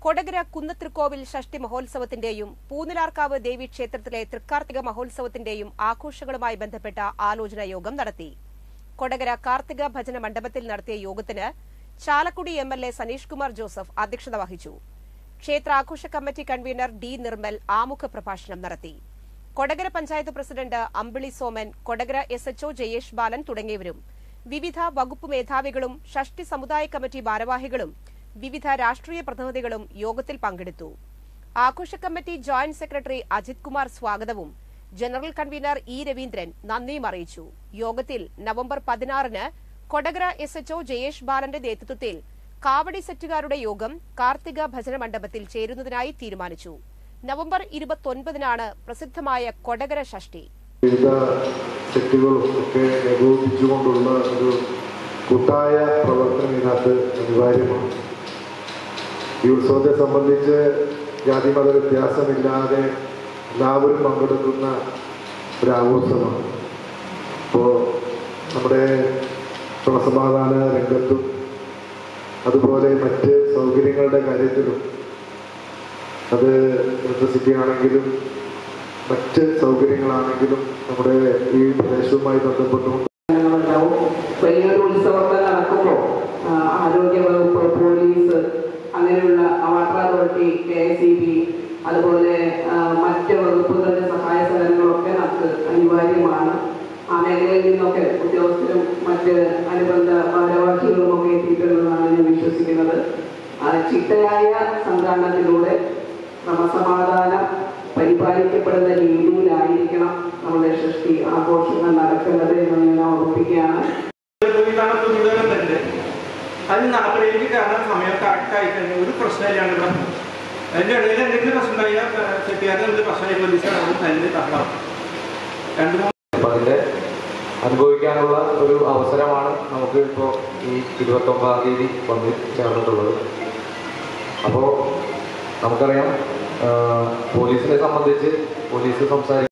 കൊടകര കുന്നത്രിക്കോവിൽ ഷഷ്ടി മഹോത്സവത്തിന്റെയും പൂനിലാർക്കാവ് ദേവി ക്ഷേത്രത്തിലെ തൃക്കാർത്തിക മഹോത്സവത്തിന്റെയും ആഘോഷങ്ങളുമായി ബന്ധപ്പെട്ട ആലോചനാ യോഗം നടത്തി കൊടകര കാർത്തിക ഭജന മണ്ഡപത്തിൽ നടത്തിയ യോഗത്തിന് Chalakudy M L A Saneesh Kumar Joseph അധ്യക്ഷത വഹിച്ചു ക്ഷേത്രാഘോഷ കമ്മിറ്റി കൺവീനർ ഡി നിർമ്മൽ ആമുഖ പ്രഭാഷണം നടത്തി Kodakara panchayat president Ambili Soman Kodakara S HO Jayesh Balan തുടങ്ങിയവരും വിവിധ വകുപ്പ് മേധാവികളും ഷഷ്ടി സമുദായ കമ്മിറ്റി ഭാരവാഹികളും വിവിധ രാഷ്ട്രീയ പ്രതിനിധികളും യോഗത്തിൽ പങ്കെടുത്തു ആഘോഷ committee joint secretary Ajith Kumar സ്വാഗതവും ജനറൽ കൺവീനർ ഇ രവീന്ദ്രൻ നന്ദിയും അറിയിച്ചു യോഗത്തിൽ നവംബർ പതിനാറിന് കൊടകര എസ് എച്ച്ഒ ജയേഷ് ബാലന്റെ നേതൃത്വത്തിൽ കാവടി സെറ്റുകാരുടെ യോഗം കാർത്തിക ഭജന മണ്ഡപത്തിൽ ചേരുന്നതിനായി തീരുമാനിച്ചു നവംബർ ഇരുപത്തൊൻപതിനാണ് പ്രസിദ്ധമായ കൊടകര ഷഷ്ടി വിവിധ സെറ്റുകളും ഒക്കെ ഏകോപിപ്പിച്ചുകൊണ്ടുള്ള ഒരു കൂട്ടായ പ്രവർത്തനം ഇതിനകത്ത് അനിവാര്യമാണ് ഈ ഉത്സവത്തെ സംബന്ധിച്ച് ജാതിമത വ്യത്യാസമില്ലാതെ എല്ലാവരും പങ്കെടുക്കുന്ന ഒരു ആഘോഷമാണ് അപ്പോൾ നമ്മുടെ ക്രമസമാധാന രംഗത്തും അതുപോലെ മറ്റ് സൗകര്യങ്ങളുടെ കാര്യത്തിലും അത് ഇലക്ട്രിസിറ്റി ആണെങ്കിലും മറ്റ് സൗകര്യങ്ങളാണെങ്കിലും നമ്മുടെ ഈ പ്രദേശവുമായി ബന്ധപ്പെട്ടുകൊണ്ട് ഉണ്ടാവും വലിയൊരു ഉത്സവമൊക്കെ നടക്കുമ്പോൾ ആരോഗ്യ വകുപ്പ് പോലീസ് അങ്ങനെയുള്ള water authority K S E B അതുപോലെ ആ, മറ്റ് വകുപ്പുകളുടെ സഹായ സഹകരണങ്ങളൊക്കെ നമുക്ക് അനിവാര്യമാണ് ആ മേഖലയിൽ നിന്നൊക്കെ ഉദ്യോഗസ്ഥരും മറ്റ് അനുബന്ധ ഭാരവാഹികളും ഒക്കെ എത്തിയിട്ടുണ്ടെന്നാണ് ഞാൻ വിശ്വസിക്കുന്നത് ആ, ചിട്ടയായ സംഘാടനത്തിലൂടെ ക്രമസമാധാനം പരിപാലിക്കപ്പെടുന്ന രീതിയിലായിരിക്കണം നമ്മുടെ സൃഷ്ടി ആഘോഷങ്ങൾ നടക്കേണ്ടത് എന്ന് ഞാൻ ഓർമ്മിപ്പിക്കുകയാണ് ഇതാണ് തുണിതരം തന്നെ അത് നടപ്പലേക്ക് കാരണം സമയം കറക്റ്റ് ആയി കഴിഞ്ഞാൽ ഒരു പ്രശ്നമില്ലാണ്ട് ഇവിടെ അതിൻ്റെ ഇടയിൽ എന്തെങ്കിലും പ്രശ്നം ഉണ്ടായാൽ ചെട്ടിയാതെ എന്തെങ്കിലും പ്രശ്നമായി പോലീസുകാർ അവിടെ തന്നെ തരണം രണ്ട് മൂന്ന് അപ്പം അതിൻ്റെ അനുഭവിക്കാനുള്ള ഒരു അവസരമാണ് നമുക്ക് ഇപ്പോൾ ഈ ഇരുപത്തൊമ്പതാം തീയതി വന്ന് ചേർന്നിട്ടുള്ളത് അപ്പോൾ നമുക്കറിയാം ആ, പോലീസിനെ സംബന്ധിച്ച് പോലീസ് സംസാരിക്കും